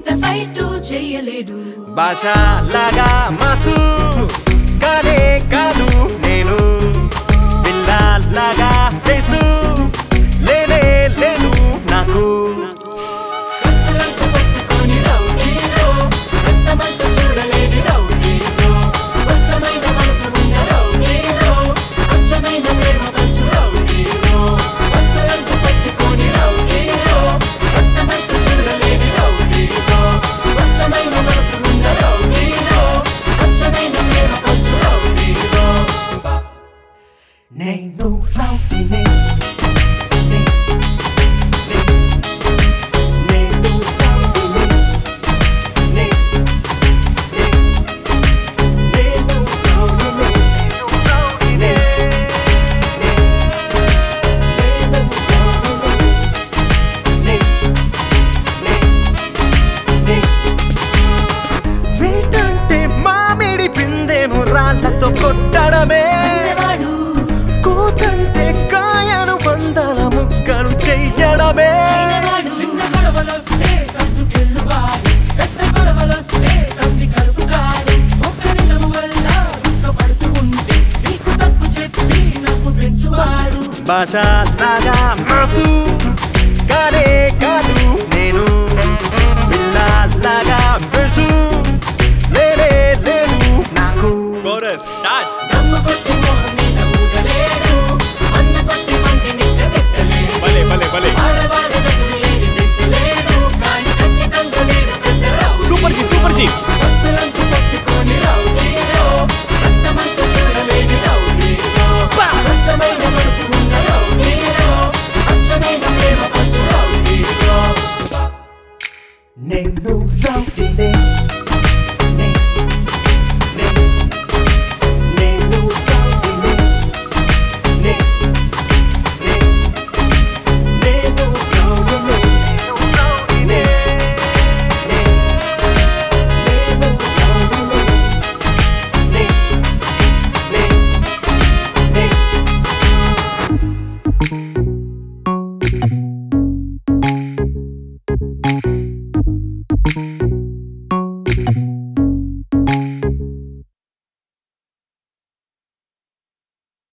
ఎంత ఫైట్ చెయ్యలేడు భాష లాగా మాసు కానే కాదు నేను పిల్లలాగా తెలుసు లేనే లేదు నాకు పట్టుకొని రౌడీలో రక్తమంట చూడలేని రౌడీలో స్వచ్ఛమైన మనసు ఉన్న రౌడీలో స్వచ్ఛమైన ప్రేమ పంచు రౌడీలో భక్తులకు పట్టుకొని రౌడీలో రక్తమంట చూడలేని రౌడీలో స్వచ్ఛమైన మనసు ఉన్న రౌడీలో స్వచ్ఛమైన ప్రేమ పంచు రౌడీలో నేను రౌడీనే నే, నే, నేను రౌడీనే నే, నే, నేను రౌడీనే నే, నే, నేను రౌడీనే నే, నే, నే. వేటంటే మామిడి పిందెను రాళ్లతో కొట్టడమే వాడు కోతంటే కాయను వందల ముక్కలు చెయ్యడమే వాడు చిన్న గొడవలొస్తే సర్దుకెళ్ళువాడు పెద్ద గొడవలొస్తే సంధి కలుపుతాడు ఒక్క నిజము వల్ల దుఃఖపడుతూ ఉంటే నీకు తప్పు చెప్పి నవ్వు పెంచువాడు భాష లాగా మాసు కానే కాదు నేను పిల్లలాగా బెసు లేనే లేదు నాకు కోరస్ స్టార్ట్